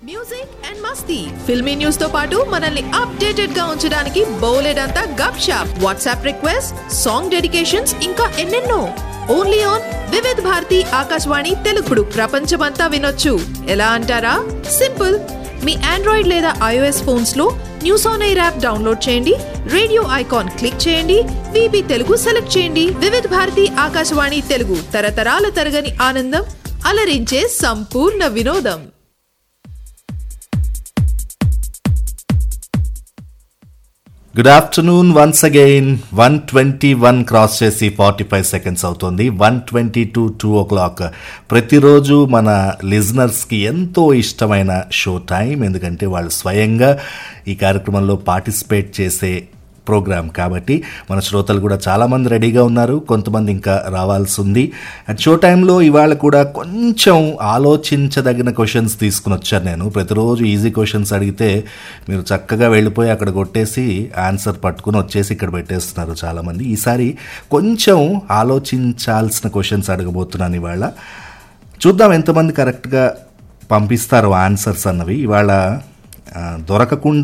music and మస్తీ filmy news తో పాటు మనల్ని అప్డేటెడ్ గా ఉంచడానికి బోలెడంతా గప్ షాప్ వాట్సాప్ రిక్వెస్ట్ సాంగ్ డెడికేషన్స్ ఇంకా ఎన్నెన్నో ఓన్లీ ఆన్ వివిధ్ భారతి ఆకాశవాణి తెలుగుడు ప్రపంచమంతా వినొచ్చు ఎలా అంటారా సింపుల్ మీ ఆండ్రాయిడ్ లేదా ఐఓఎస్ ఫోన్స్ లో news on air app download చేయండి రేడియో ఐకాన్ క్లిక్ చేయండి విబి తెలుగు సెలెక్ట్ చేయండి వివిధ్ భారతి ఆకాశవాణి తెలుగు తరతరాల తరగని ఆనందం అలరించే సంపూర్ణ వినోదం good afternoon once again one twenty one cross చేసి ఫార్టీ ఫైవ్ సెకండ్స్ అవుతుంది one twenty to two o'clock ప్రతిరోజు మన లిజనర్స్కి ఎంతో ఇష్టమైన షో టైం ఎందుకంటే వాళ్ళు స్వయంగా ఈ కార్యక్రమంలో పార్టిసిపేట్ చేసే ప్రోగ్రామ్ కాబట్టి మన శ్రోతలు కూడా చాలామంది రెడీగా ఉన్నారు కొంతమంది ఇంకా రావాల్సి ఉంది అండ్ షో టైంలో ఇవాళ కూడా కొంచెం ఆలోచించదగిన క్వశ్చన్స్ తీసుకుని వచ్చాను నేను ప్రతిరోజు ఈజీ క్వశ్చన్స్ అడిగితే మీరు చక్కగా వెళ్ళిపోయి అక్కడ కొట్టేసి ఆన్సర్ పట్టుకుని వచ్చేసి ఇక్కడ పెట్టేస్తున్నారు చాలామంది ఈసారి కొంచెం ఆలోచించాల్సిన క్వశ్చన్స్ అడగబోతున్నాను ఇవాళ చూద్దాం ఎంతమంది కరెక్ట్గా పంపిస్తారు ఆన్సర్స్ అన్నవి ఇవాళ ఆ, దొరకకుండా